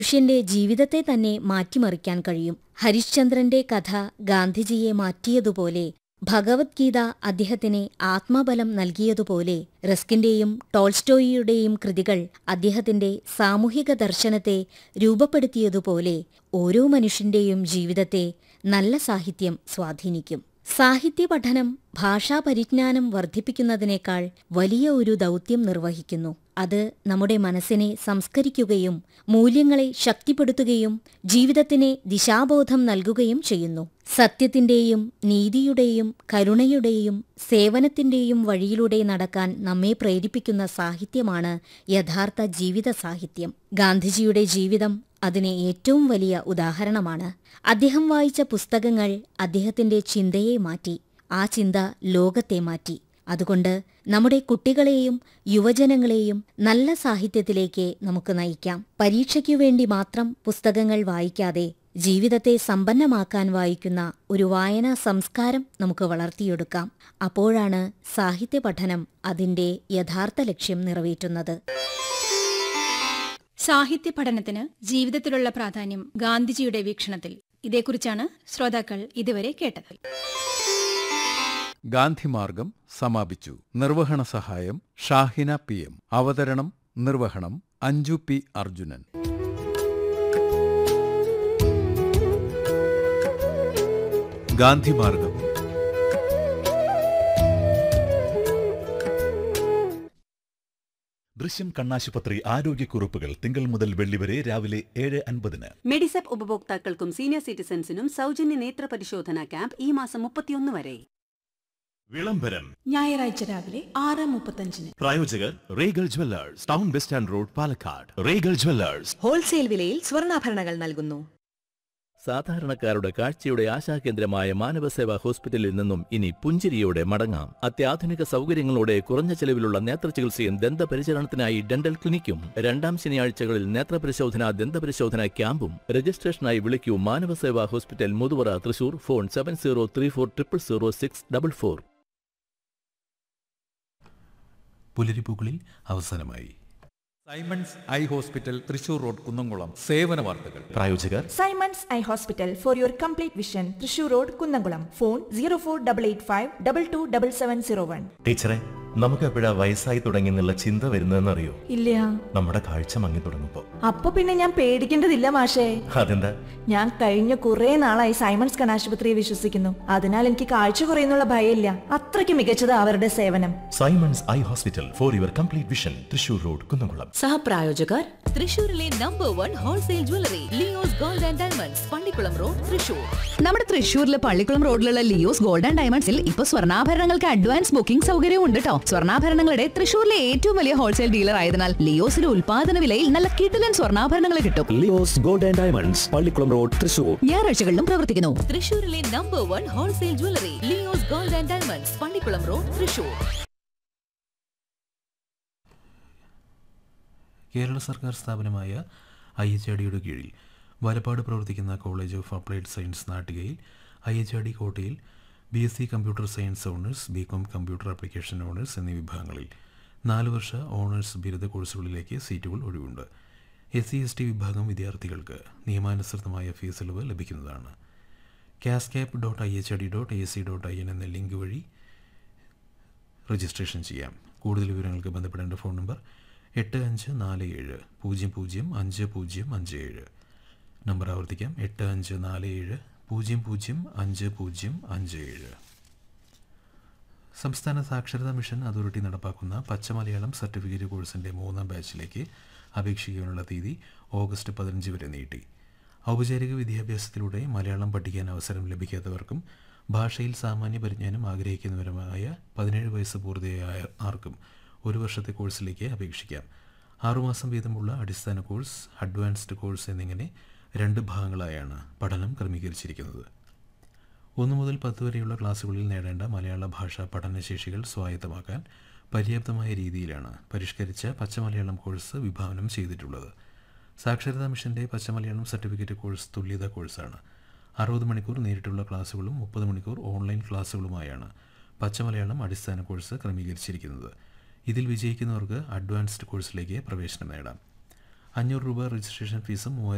മനുഷ്യന്റെ ജീവിതത്തെ തന്നെ മാറ്റിമറിക്കാൻ കഴിയും ഹരിശ്ചന്ദ്രന്റെ കഥ ഗാന്ധിജിയെ മാറ്റിയതുപോലെ ഭഗവത്ഗീത അദ്ദേഹത്തിന് ആത്മബലം നൽകിയതുപോലെ റസ്കിന്റെയും ടോൾസ്റ്റോയിയുടെയും കൃതികൾ അദ്ദേഹത്തിന്റെ സാമൂഹിക ദർശനത്തെ രൂപപ്പെടുത്തിയതുപോലെ ഓരോ മനുഷ്യന്റെയും ജീവിതത്തെ നല്ല സാഹിത്യം സ്വാധീനിക്കും സാഹിത്യ പഠനം ഭാഷാപരിജ്ഞാനം വർദ്ധിപ്പിക്കുന്നതിനേക്കാൾ വലിയ ഒരു ദൗത്യം നിർവഹിക്കുന്നു അത് നമ്മുടെ മനസ്സിനെ സംസ്കരിക്കുകയും മൂല്യങ്ങളെ ശക്തിപ്പെടുത്തുകയും ജീവിതത്തിന് ദിശാബോധം നൽകുകയും ചെയ്യുന്നു സത്യത്തിന്റെയും നീതിയുടെയും കരുണയുടെയും സേവനത്തിന്റെയും വഴിയിലൂടെ നടക്കാൻ നമ്മെ പ്രേരിപ്പിക്കുന്ന സാഹിത്യമാണ് യഥാർത്ഥ ജീവിത സാഹിത്യം ഗാന്ധിജിയുടെ ജീവിതം അതിന് ഏറ്റവും വലിയ ഉദാഹരണമാണ് അദ്ദേഹം വായിച്ച പുസ്തകങ്ങൾ അദ്ദേഹത്തിന്റെ ചിന്തയെ മാറ്റി ആ ചിന്ത ലോകത്തെ മാറ്റി അതുകൊണ്ട് നമ്മുടെ കുട്ടികളെയും യുവജനങ്ങളെയും നല്ല സാഹിത്യത്തിലേക്ക് നമുക്ക് നയിക്കാം പരീക്ഷയ്ക്കു വേണ്ടി മാത്രം പുസ്തകങ്ങൾ വായിക്കാതെ ജീവിതത്തെ സമ്പന്നമാക്കാൻ വായിക്കുന്ന ഒരു വായനാ സംസ്കാരം നമുക്ക് വളർത്തിയെടുക്കാം അപ്പോഴാണ് സാഹിത്യ പഠനം അതിന്റെ യഥാർത്ഥ ലക്ഷ്യം നിറവേറ്റുന്നത് സാഹിത്യ പഠനത്തിന് ജീവിതത്തിലുള്ള പ്രാധാന്യം ഗാന്ധിജിയുടെ വീക്ഷണത്തിൽ ഇതേക്കുറിച്ചാണ് ശ്രോതാക്കൾ ഇതുവരെ കേട്ടത് ഗാന്ധിമാർഗം സമാപിച്ചു നിർവഹണ സഹായം ഷാഹിന പി എം അവതരണം നിർവഹണം അഞ്ജു പി അർജുനൻ ഗാന്ധിമാർഗം ദൃശ്യം കണ്ണാശുപത്രി ആരോഗ്യക്കുറിപ്പുകൾ തിങ്കൾ മുതൽ വെള്ളി വരെ രാവിലെ ഏഴ് അൻപതിന് മെഡിസെപ്പ് ഉപഭോക്താക്കൾക്കും സീനിയർ സിറ്റിസൺസിനും സൗജന്യ നേത്ര പരിശോധന ക്യാമ്പ് ഈ മാസം മുപ്പത്തിയൊന്ന് വരെ വിളംബരം ഞായറാഴ്ച രാവിലെ ആറ് മുപ്പത്തഞ്ചിന് പ്രായോജകർ Regal jewellers town bus stand road Palakkad Regal jewellers wholesale വിലയിൽ സ്വർണ്ണാഭരണങ്ങൾ നൽകുന്നു സാധാരണക്കാരുടെ കാഴ്ചയുടെ ആശാകേന്ദ്രമായ മാനവസേവാ ഹോസ്പിറ്റലിൽ നിന്നും ഇനി പുഞ്ചിരിയോടെ മടങ്ങാം അത്യാധുനിക സൗകര്യങ്ങളോടെ കുറഞ്ഞ ചെലവിലുള്ള നേത്രചികിത്സയും ദന്തപരിചരണത്തിനായി ഡെന്റൽ ക്ലിനിക്കും രണ്ടാം ശനിയാഴ്ചകളിൽ നേത്രപരിശോധന ദന്തപരിശോധന ക്യാമ്പും രജിസ്ട്രേഷനായി വിളിക്കൂ Manavaseva hospital Muthuvara Thrissur phone seven zero three four triple zero six double four പുലരിപ്പൂക്കളിൽ അവസാനമായി Simons eye hospital Thrissur road Kunnamkulam സേവന വാർത്തകൾ പ്രായോജകർ Simons eye hospital for your complete vision Thrissur road Kunnamkulam phone zero four double eight five double two double seven zero one ടീച്ചറെ നമുക്ക് എപ്പോഴാ വയസ്സായി തുടങ്ങി എന്നുള്ള ചിന്ത വരുന്നതെന്നറിയോ ഇല്ല നമ്മുടെ കാഴ്ച മങ്ങി തുടങ്ങുമ്പോ അപ്പൊ പിന്നെ ഞാൻ പേടിക്കേണ്ടതില്ല മാഷേ അതെന്താ ഞാൻ കഴിഞ്ഞ കുറെ നാളായി സൈമൺസ് കണാശുപത്രിയെ വിശ്വസിക്കുന്നു അതിനാൽ എനിക്ക് കാഴ്ച കുറയുന്നുള്ള ഭയമില്ല അത്രയ്ക്ക് മികച്ചത് അവരുടെ സേവനം Simons eye hospital for your complete vision Thrissur road Kunnamkulam സഹപ്രായോജകർ തൃശൂരിലെ number one wholesale jewellery Leo's gold and diamonds Pallikulam road Thrissur നമ്മുടെ തൃശ്ശൂരിലെ പള്ളിക്കുളം റോഡിലുള്ള ലിയോസ് ഗോൾഡ് ആൻഡ് ഡയമണ്ട്സിൽ ഇപ്പൊ സ്വർണ്ണാഭരണങ്ങൾക്ക് അഡ്വാൻസ് ബുക്കിംഗ് സൗകര്യവും ഉണ്ട് കേട്ടോ സ്വർണ്ണാഭരണങ്ങളുടെ തൃശ്ശൂരിലെ ഏറ്റവും വലിയ ഹോൾസെയിൽ ഡീലർ ആയതിനാൽ ലിയോസിലെ ഉൽപാദന വിലയിൽ നല്ല കിടിലൻ സ്വർണ്ണാഭരണങ്ങൾ കിട്ടും Leo's gold and diamonds Pallikulam road Thrissur ഞായറാഴ്ചകളിലും പ്രവർത്തിക്കുന്നു തൃശൂരിലെ number one wholesale jewellery Leo's gold and diamonds Pallikulam road Thrissur Kerala സർക്കാർ സ്ഥാപനമായ ഐ എച്ച് ആർ ഡിയുടെ കീഴിൽ വലപ്പാട് പ്രവർത്തിക്കുന്ന കോളേജ് ഓഫ് അപ്ലൈഡ് സയൻസ് നാട്ടികയിൽ ഐ എച്ച് ആർ ഡി കോട്ടയിൽ B S C computer science honours B com computer application honours എന്നീ വിഭാഗങ്ങളിൽ നാല് വർഷ ഓണേഴ്സ് ബിരുദ കോഴ്സുകളിലേക്ക് സീറ്റുകൾ ഒഴിവുണ്ട് എസ് സി എസ് ടി വിഭാഗം വിദ്യാർത്ഥികൾക്ക് നിയമാനുസൃതമായ ഫീസ് ഇളവ് ലഭിക്കുന്നതാണ് കാസ്കാപ്പ് dot I H R D dot A C dot I N എന്ന ലിങ്ക് വഴി രജിസ്ട്രേഷൻ ചെയ്യാം കൂടുതൽ വിവരങ്ങൾക്ക് ബന്ധപ്പെടേണ്ട ഫോൺ നമ്പർ എട്ട് അഞ്ച് നാല് ഏഴ് പൂജ്യം പൂജ്യം അഞ്ച് പൂജ്യം അഞ്ച് ഏഴ് നമ്പർ ആവർത്തിക്കാം എട്ട് അഞ്ച് നാല് ഏഴ് പൂജ്യം പൂജ്യം അഞ്ച് പൂജ്യം അഞ്ച് ഏഴ് സംസ്ഥാന സാക്ഷരതാ മിഷൻ അതോറിറ്റി നടപ്പാക്കുന്ന പച്ചമലയാളം സർട്ടിഫിക്കറ്റ് കോഴ്സിൻ്റെ മൂന്നാം ബാച്ചിലേക്ക് അപേക്ഷിക്കാനുള്ള തീയതി ഓഗസ്റ്റ് പതിനഞ്ച് വരെ നീട്ടി ഔപചാരിക വിദ്യാഭ്യാസത്തിലൂടെ മലയാളം പഠിക്കാൻ അവസരം ലഭിക്കാത്തവർക്കും ഭാഷയിൽ സാമാന്യ പരിജ്ഞാനം ആഗ്രഹിക്കുന്നവരുമായ പതിനേഴ് വയസ്സ് പൂർത്തിയായ ആർക്കും ഒരു വർഷത്തെ കോഴ്സിലേക്ക് അപേക്ഷിക്കാം ആറുമാസം വീതമുള്ള അടിസ്ഥാന കോഴ്സ് അഡ്വാൻസ്ഡ് കോഴ്സ് എന്നിങ്ങനെ രണ്ട് ഭാഗങ്ങളായാണ് പഠനം ക്രമീകരിച്ചിരിക്കുന്നത് ഒന്നു മുതൽ പത്ത് വരെയുള്ള ക്ലാസ്സുകളിൽ നേടേണ്ട മലയാള ഭാഷാ പഠനശേഷികൾ സ്വായത്തമാക്കാൻ പര്യാപ്തമായ രീതിയിലാണ് പരിഷ്കരിച്ച പച്ചമലയാളം കോഴ്സ് വിഭാവനം ചെയ്തിട്ടുള്ളത് സാക്ഷരതാ മിഷന്റെ പച്ചമലയാളം സർട്ടിഫിക്കറ്റ് കോഴ്സ് തുല്യതാ കോഴ്സാണ് അറുപത് മണിക്കൂർ നേരിട്ടുള്ള ക്ലാസ്സുകളും മുപ്പത് മണിക്കൂർ ഓൺലൈൻ ക്ലാസ്സുകളുമായാണ് പച്ചമലയാളം അടിസ്ഥാന കോഴ്സ് ക്രമീകരിച്ചിരിക്കുന്നത് ഇതിൽ വിജയിക്കുന്നവർക്ക് അഡ്വാൻസ്ഡ് കോഴ്സിലേക്ക് പ്രവേശനം നേടാം അഞ്ഞൂറ് രൂപ രജിസ്ട്രേഷൻ ഫീസും മൂവായിരം